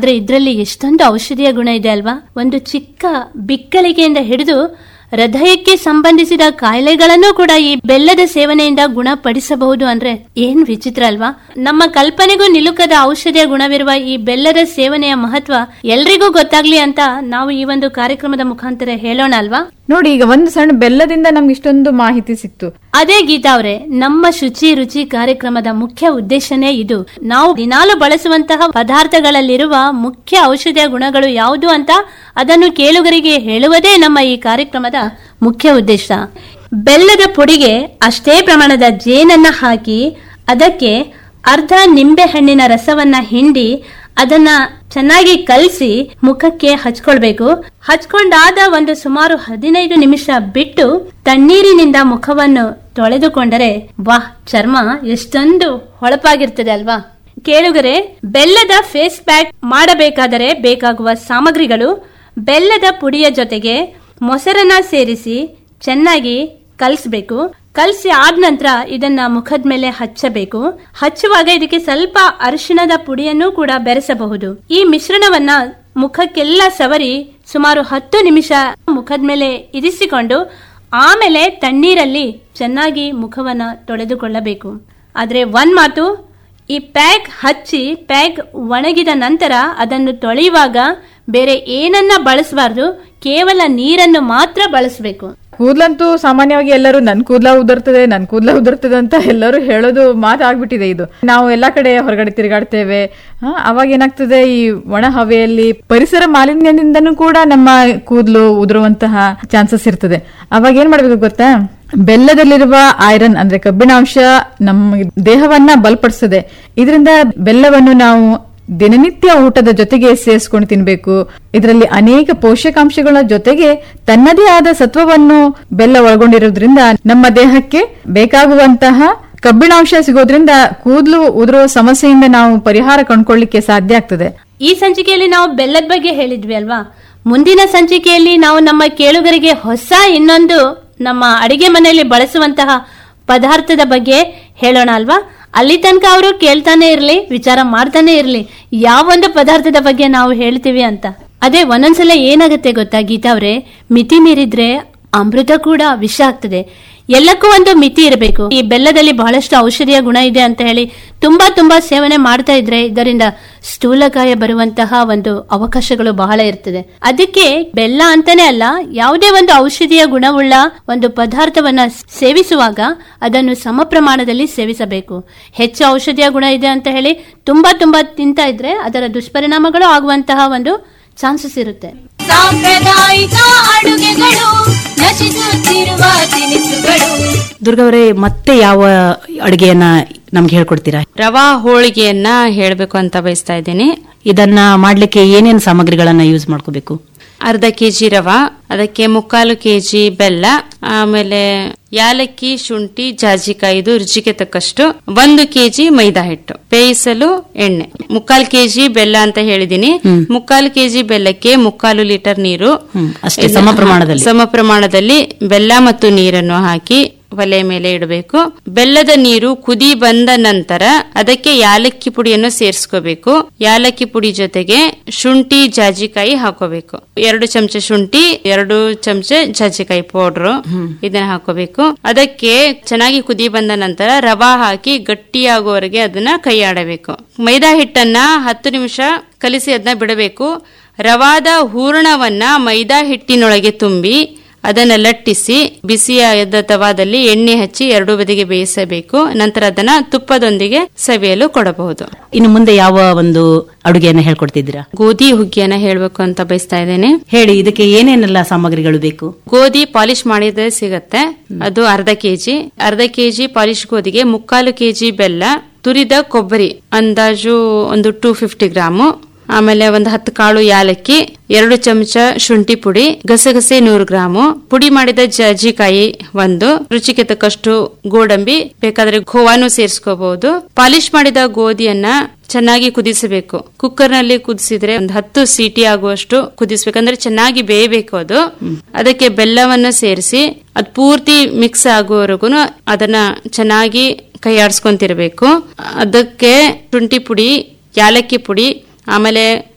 ಆದ್ರೆ ಇದರಲ್ಲಿ ಎಷ್ಟೊಂದು ಔಷಧೀಯ ಗುಣ ಇದೆ ಅಲ್ವಾ ಒಂದು ಚಿಕ್ಕ ಬಿಕ್ಕಳಿಗೆಯಿಂದ ಹಿಡಿದು ಹೃದಯಕ್ಕೆ ಸಂಬಂಧಿಸಿದ ಕಾಯಿಲೆಗಳನ್ನು ಕೂಡ ಈ ಬೆಲ್ಲದ ಸೇವನೆಯಿಂದ ಗುಣಪಡಿಸಬಹುದು ಅಂದ್ರೆ ಏನ್ ವಿಚಿತ್ರ ಅಲ್ವಾ ನಮ್ಮ ಕಲ್ಪನೆಗೂ ನಿಲುಕದ ಔಷಧಿಯ ಗುಣವಿರುವ ಈ ಬೆಲ್ಲದ ಸೇವನೆಯ ಮಹತ್ವ ಎಲ್ರಿಗೂ ಗೊತ್ತಾಗ್ಲಿ ಅಂತ ನಾವು ಈ ಒಂದು ಕಾರ್ಯಕ್ರಮದ ಮುಖಾಂತರ ಹೇಳೋಣ ಅಲ್ವಾ ನೋಡಿ ಈಗ ಒಂದು ಸಣ್ಣ ಬೆಲ್ಲದಿಂದ ನಮ್ಗೆ ಇಷ್ಟೊಂದು ಮಾಹಿತಿ ಸಿಕ್ತು ಅದೇ ಗೀತಾ ಅವರೇ ನಮ್ಮ ಶುಚಿ ರುಚಿ ಕಾರ್ಯಕ್ರಮದ ಮುಖ್ಯ ಉದ್ದೇಶನೇ ಇದು ನಾವು ದಿನಾಲು ಬಳಸುವಂತಹ ಪದಾರ್ಥಗಳಲ್ಲಿರುವ ಮುಖ್ಯ ಔಷಧಿಯ ಗುಣಗಳು ಯಾವುದು ಅಂತ ಅದನ್ನು ಕೇಳುಗರಿಗೆ ಹೇಳುವುದೇ ನಮ್ಮ ಈ ಕಾರ್ಯಕ್ರಮದ ಮುಖ್ಯ ಉದ್ದೇಶ ಬೆಲ್ಲದ ಪುಡಿಗೆ ಅಷ್ಟೇ ಪ್ರಮಾಣದ ಜೇನನ್ನ ಹಾಕಿ ಅದಕ್ಕೆ ಅರ್ಧ ನಿಂಬೆ ಹಣ್ಣಿನ ರಸವನ್ನ ಹಿಂಡಿ ಅದನ್ನ ಚೆನ್ನಾಗಿ ಕಲಸಿ ಮುಖಕ್ಕೆ ಹಚ್ಕೊಳ್ಬೇಕು ಹಚ್ಕೊಂಡಾದ ಒಂದು ಸುಮಾರು ಹದಿನೈದು ನಿಮಿಷ ಬಿಟ್ಟು ತಣ್ಣೀರಿನಿಂದ ಮುಖವನ್ನು ತೊಳೆದುಕೊಂಡರೆ ವಾಹ್ ಚರ್ಮ ಎಷ್ಟೊಂದು ಹೊಳಪಾಗಿರ್ತದೆ ಅಲ್ವಾ ಕೇಳುಗರೆ ಬೆಲ್ಲದ ಫೇಸ್ ಪ್ಯಾಕ್ ಮಾಡಬೇಕಾದರೆ ಬೇಕಾಗುವ ಸಾಮಗ್ರಿಗಳು ಬೆಲ್ಲದ ಪುಡಿಯ ಜೊತೆಗೆ ಮೊಸರನ್ನ ಸೇರಿಸಿ ಚೆನ್ನಾಗಿ ಕಲಿಸ್ಬೇಕು ಕಲಸಿ ಆದ ನಂತರ ಇದನ್ನ ಮುಖದ ಮೇಲೆ ಹಚ್ಚಬೇಕು ಹಚ್ಚುವಾಗ ಇದಕ್ಕೆ ಸ್ವಲ್ಪ ಅರಿಶಿಣದ ಪುಡಿಯನ್ನು ಕೂಡ ಬೆರೆಸಬಹುದು ಈ ಮಿಶ್ರಣವನ್ನ ಮುಖಕ್ಕೆಲ್ಲ ಸವರಿ ಸುಮಾರು ಹತ್ತು ನಿಮಿಷ ಮುಖದ ಮೇಲೆ ಇರಿಸಿಕೊಂಡು ಆಮೇಲೆ ತಣ್ಣೀರಲ್ಲಿ ಚೆನ್ನಾಗಿ ಮುಖವನ್ನ ತೊಳೆದುಕೊಳ್ಳಬೇಕು ಆದ್ರೆ ಒಂದ್ ಮಾತು ಈ ಪ್ಯಾಕ್ ಹಚ್ಚಿ ಪ್ಯಾಕ್ ಒಣಗಿದ ನಂತರ ಅದನ್ನು ತೊಳೆಯುವಾಗ ಬೇರೆ ಏನನ್ನ ಬಳಸಬಾರ್ದು ಕೇವಲ ನೀರನ್ನು ಮಾತ್ರ ಬಳಸಬೇಕು ಕೂದ್ಲಂತೂ ಸಾಮಾನ್ಯವಾಗಿ ಎಲ್ಲರೂ ನನ್ ಕೂದ್ಲ ಉದುರ್ತದೆ ನನ್ ಕೂದ್ಲ ಉದುರ್ತದೆ ಅಂತ ಎಲ್ಲರೂ ಹೇಳೋದು ಮಾತಾಗ್ಬಿಟ್ಟಿದೆ ಇದು ನಾವು ಎಲ್ಲಾ ಕಡೆ ಹೊರಗಡೆ ತಿರುಗಾಡ್ತೇವೆ ಆ, ಅವಾಗ ಏನಾಗ್ತದೆ ಈ ಒಣ ಹವೆಯಲ್ಲಿ ಪರಿಸರ ಮಾಲಿನ್ಯದಿಂದನೂ ಕೂಡ ನಮ್ಮ ಕೂದಲು ಉದುರುವಂತಹ ಚಾನ್ಸಸ್ ಇರ್ತದೆ ಅವಾಗ ಏನ್ ಮಾಡ್ಬೇಕು ಗೊತ್ತಾ ಬೆಲ್ಲದಲ್ಲಿರುವ ಐರನ್ ಅಂದ್ರೆ ಕಬ್ಬಿಣಾಂಶ ನಮ್ಮ ದೇಹವನ್ನ ಬಲಪಡಿಸ್ತದೆ ಇದರಿಂದ ಬೆಲ್ಲವನ್ನು ನಾವು ದಿನನಿತ್ಯ ಊಟದ ಜೊತೆಗೆ ಸೇರಿಸ್ಕೊಂಡು ತಿನ್ಬೇಕು ಇದರಲ್ಲಿ ಅನೇಕ ಪೋಷಕಾಂಶಗಳ ಜೊತೆಗೆ ತನ್ನದೇ ಆದ ಸತ್ವವನ್ನು ಬೆಲ್ಲ ಒಳಗೊಂಡಿರೋದ್ರಿಂದ ನಮ್ಮ ದೇಹಕ್ಕೆ ಬೇಕಾಗುವಂತಹ ಕಬ್ಬಿಣಾಂಶ ಸಿಗೋದ್ರಿಂದ ಕೂದಲು ಉದುರುವ ಸಮಸ್ಯೆಯಿಂದ ನಾವು ಪರಿಹಾರ ಕಂಡುಕೊಳ್ಳಿಕ್ಕೆ ಸಾಧ್ಯ ಆಗ್ತದೆ ಈ ಸಂಚಿಕೆಯಲ್ಲಿ ನಾವು ಬೆಲ್ಲದ ಬಗ್ಗೆ ಹೇಳಿದ್ವಿ ಅಲ್ವಾ ಮುಂದಿನ ಸಂಚಿಕೆಯಲ್ಲಿ ನಾವು ನಮ್ಮ ಕೇಳುಗರಿಗೆ ಹೊಸ ಇನ್ನೊಂದು ನಮ್ಮ ಅಡಿಗೆ ಮನೆಯಲ್ಲಿ ಬಳಸುವಂತಹ ಪದಾರ್ಥದ ಬಗ್ಗೆ ಹೇಳೋಣ ಅಲ್ವಾ ಅಲ್ಲಿ ತನಕ ಅವರು ಕೇಳ್ತಾನೆ ಇರ್ಲಿ ವಿಚಾರ ಮಾಡ್ತಾನೆ ಇರ್ಲಿ ಯಾವೊಂದು ಪದಾರ್ಥದ ಬಗ್ಗೆ ನಾವು ಹೇಳ್ತೀವಿ ಅಂತ ಅದೇ ಒಂದೊಂದ್ಸಲ ಏನಾಗುತ್ತೆ ಗೊತ್ತಾ ಗೀತಾ ಅವ್ರೆ ಮಿತಿ ಮೀರಿದ್ರೆ ಅಮೃತ ಕೂಡ ವಿಷ ಆಗ್ತದೆ ಎಲ್ಲಕ್ಕೂ ಒಂದು ಮಿತಿ ಇರಬೇಕು ಈ ಬೆಲ್ಲದಲ್ಲಿ ಬಹಳಷ್ಟು ಔಷಧಿಯ ಗುಣ ಇದೆ ಅಂತ ಹೇಳಿ ತುಂಬಾ ತುಂಬಾ ಸೇವನೆ ಮಾಡ್ತಾ ಇದ್ರೆ ಇದರಿಂದ ಸ್ಥೂಲಕಾಯ ಬರುವಂತಹ ಒಂದು ಅವಕಾಶಗಳು ಬಹಳ ಇರ್ತದೆ ಅದಕ್ಕೆ ಬೆಲ್ಲ ಅಂತಾನೆ ಅಲ್ಲ ಯಾವುದೇ ಒಂದು ಔಷಧಿಯ ಗುಣವುಳ್ಳ ಒಂದು ಪದಾರ್ಥವನ್ನ ಸೇವಿಸುವಾಗ ಅದನ್ನು ಸಮ ಪ್ರಮಾಣದಲ್ಲಿ ಸೇವಿಸಬೇಕು ಹೆಚ್ಚು ಔಷಧಿಯ ಗುಣ ಇದೆ ಅಂತ ಹೇಳಿ ತುಂಬಾ ತುಂಬಾ ತಿಂತ ಇದ್ರೆ ಅದರ ದುಷ್ಪರಿಣಾಮಗಳು ಆಗುವಂತಹ ಒಂದು ಚಾನ್ಸಸ್ ಇರುತ್ತೆ ಸಾಂಪ್ರದಾಯಿಕ ಅಡುಗೆಗಳು ನಶಿಸುತ್ತಿರುವ ತಿನಿಸುಗಳು ದುರ್ಗವರೇ ಮತ್ತೆ ಯಾವ ಅಡುಗೆಯನ್ನ ನಮ್ಗೆ ಹೇಳ್ಕೊಡ್ತೀರಾ ರವಾ ಹೋಳಿಗೆಯನ್ನ ಹೇಳಬೇಕು ಅಂತ ಬಯಸ್ತಾ ಇದ್ದೀನಿ ಇದನ್ನ ಮಾಡ್ಲಿಕ್ಕೆ ಏನೇನ್ ಸಾಮಗ್ರಿಗಳನ್ನ ಯೂಸ್ ಮಾಡ್ಕೋಬೇಕು ಅರ್ಧ ಕೆಜಿ ರವಾ ಅದಕ್ಕೆ ಮುಕ್ಕಾಲು ಕೆಜಿ ಬೆಲ್ಲ ಆಮೇಲೆ ಯಾಲಕ್ಕಿ ಶುಂಠಿ ಜಾಜಿಕಾಯಿ ಇದು ರುಚಿಗೆ ತಕ್ಕಷ್ಟು ಒಂದು ಕೆಜಿ ಮೈದಾ ಹಿಟ್ಟು ಬೇಯಿಸಲು ಎಣ್ಣೆ ಮುಕ್ಕಾಲು ಕೆಜಿ ಬೆಲ್ಲ ಅಂತ ಹೇಳಿದೀನಿ ಮುಕ್ಕಾಲು ಕೆಜಿ ಬೆಲ್ಲಕ್ಕೆ ಮುಕ್ಕಾಲು ಲೀಟರ್ ನೀರು ಹ್ಮ್, ಅಷ್ಟೇ ಸಮ ಪ್ರಮಾಣದಲ್ಲಿ. ಸಮ ಪ್ರಮಾಣದಲ್ಲಿ ಬೆಲ್ಲ ಮತ್ತು ನೀರನ್ನು ಹಾಕಿ ಒಲೆ ಮೇಲೆ ಇಡಬೇಕು ಬೆಲ್ಲದ ನೀರು ಕುದಿ ಬಂದ ನಂತರ ಅದಕ್ಕೆ ಯಾಲಕ್ಕಿ ಪುಡಿಯನ್ನು ಸೇರಿಸ್ಕೋಬೇಕು ಯಾಲಕ್ಕಿ ಪುಡಿ ಜೊತೆಗೆ ಶುಂಠಿ ಜಾಜಿಕಾಯಿ ಹಾಕೋಬೇಕು ಎರಡು ಚಮಚ ಶುಂಠಿ ಎರಡು ಚಮಚ ಜಾಜಿಕಾಯಿ ಪೌಡ್ರು ಇದನ್ನ ಹಾಕೋಬೇಕು ಅದಕ್ಕೆ ಚೆನ್ನಾಗಿ ಕುದಿ ಬಂದ ನಂತರ ರವಾ ಹಾಕಿ ಗಟ್ಟಿಯಾಗುವವರೆಗೆ ಅದನ್ನ ಕೈ ಆಡಬೇಕು ಮೈದಾ ಹಿಟ್ಟನ್ನ ಹತ್ತು ನಿಮಿಷ ಕಲಿಸಿ ಅದನ್ನ ಬಿಡಬೇಕು ರವಾದ ಹೂರಣವನ್ನ ಮೈದಾ ಹಿಟ್ಟಿನೊಳಗೆ ತುಂಬಿ ಅದನ್ನ ಲಟ್ಟಿಸಿ ಬಿಸಿಯಾದ ತವಾದಲ್ಲಿ ಎಣ್ಣೆ ಹಚ್ಚಿ ಎರಡು ಬದಿಗೆ ಬೇಯಿಸಬೇಕು ನಂತರ ಅದನ್ನ ತುಪ್ಪದೊಂದಿಗೆ ಸವಿಯಲು ಕೊಡಬಹುದು ಇನ್ನು ಮುಂದೆ ಯಾವ ಒಂದು ಅಡುಗೆಯನ್ನ ಹೇಳ್ಕೊಡ್ತಿದ್ದೀರಾ ಗೋಧಿ ಹುಗ್ಗಿಯನ್ನ ಹೇಳ್ಬೇಕು ಅಂತ ಬಯಸ್ತಾ ಇದ್ದೇನೆ ಹೇಳಿ ಇದಕ್ಕೆ ಏನೇನೆಲ್ಲ ಸಾಮಗ್ರಿಗಳು ಬೇಕು ಗೋಧಿ ಪಾಲಿಶ್ ಮಾಡಿದ್ರೆ ಸಿಗತ್ತೆ ಅದು ಅರ್ಧ ಕೆಜಿ ಅರ್ಧ ಕೆಜಿ ಪಾಲಿಶ್ ಗೋಧಿಗೆ ಮುಕ್ಕಾಲು ಕೆಜಿ ಬೆಲ್ಲ ತುರಿದ ಕೊಬ್ಬರಿ ಅಂದಾಜು ಒಂದು ಟೂ ಫಿಫ್ಟಿ ಗ್ರಾಮು ಆಮೇಲೆ ಒಂದು ಹತ್ತು ಕಾಳು ಯಾಲಕ್ಕಿ ಎರಡು ಚಮಚ ಶುಂಠಿ ಪುಡಿ ಗಸಗಸೆ ನೂರು ಗ್ರಾಮು ಪುಡಿ ಮಾಡಿದ ಜಾಜಿಕಾಯಿ ಒಂದು ರುಚಿಗೆ ತಕ್ಕಷ್ಟು ಗೋಡಂಬಿ ಬೇಕಾದ್ರೆ ಗೋವಾನು ಸೇರಿಸ್ಕೋಬಹುದು ಪಾಲಿಶ್ ಮಾಡಿದ ಗೋಧಿಯನ್ನ ಚೆನ್ನಾಗಿ ಕುದಿಸಬೇಕು ಕುಕ್ಕರ್ ನಲ್ಲಿ ಕುದಿಸಿದ್ರೆ ಒಂದು ಹತ್ತು ಸೀಟಿ ಆಗುವಷ್ಟು ಕುದಿಸ್ಬೇಕಂದ್ರೆ ಚೆನ್ನಾಗಿ ಬೇಯಬೇಕು ಅದು ಅದಕ್ಕೆ ಬೆಲ್ಲವನ್ನು ಸೇರಿಸಿ ಅದು ಪೂರ್ತಿ ಮಿಕ್ಸ್ ಆಗುವವರೆಗೂ ಅದನ್ನ ಚೆನ್ನಾಗಿ ಕೈ ಆಡಿಸ್ಕೊಂತಿರ್ಬೇಕು ಅದಕ್ಕೆ ಶುಂಠಿ ಪುಡಿ ಯಾಲಕ್ಕಿ ಪುಡಿ ಆಮೇಲೆ